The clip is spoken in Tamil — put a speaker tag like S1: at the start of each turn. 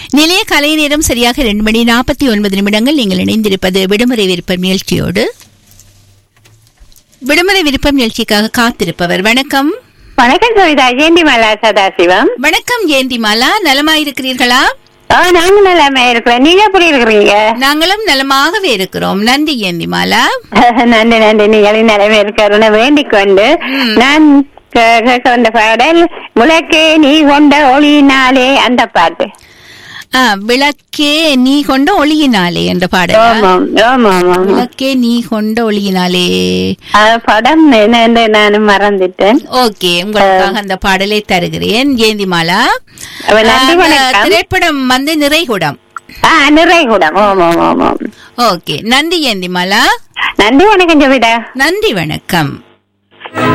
S1: நிலைய கலை நேரம் சரியாக ரெண்டு மணி நாற்பத்தி ஒன்பது நிமிடங்கள் நீங்கள் இணைந்திருப்பது விடுமுறை விருப்பம் நிகழ்ச்சியோடு விடுமுறை விருப்பம் நிகழ்ச்சிக்காக காத்திருப்பவர் வணக்கம்
S2: வணக்கம் கவிதா ஜெயந்தி மலா சதாசிவம்
S1: வணக்கம் ஜெயந்திமாலா நலமாயிருக்கிறீர்களா
S2: ஆ நாங்க நல்லாமே இருக்கிறோம் நீங்க எப்படி இருக்கிறீங்க
S1: நாங்களும் நலமாகவே இருக்கிறோம் நன்றி ஜெயந்திமாலா
S2: நன்றி நன்றி நீங்களும் நிலமே இருக்கிறன்னு வேண்டிக் கொண்டு நான் கே- கேட்க வந்த பாடல் முளைக்கே நீ கொண்ட ஒளியினாலே அந்த பாட்டு
S1: ஆ, விளக்கே நீ கொண்ட ஒளியினாலே என்ற பாடல்
S2: ஆமாம் ஆமா ஆமா ஆமா
S1: விளக்கே நீ கொண்ட ஒளியினாலே
S2: அது படம் என்னன்னு நான் மறந்துட்டேன்
S1: ஓகே உங்களுக்காக அந்த பாடலை தருகிறேன் ஜெயந்திமாலா
S2: அப்ப நன்றி
S1: அந்த
S2: வணக்கம்
S1: திரைப்படம் வந்து நிறைகுடம்
S2: ஆ நிறைகுடம் ஆமாம் ஆமாம்
S1: ஓகே நன்றி ஜெயந்திமாலா
S2: நன்றி வணக்கம் ஜோவிதா
S1: நன்றி வணக்கம்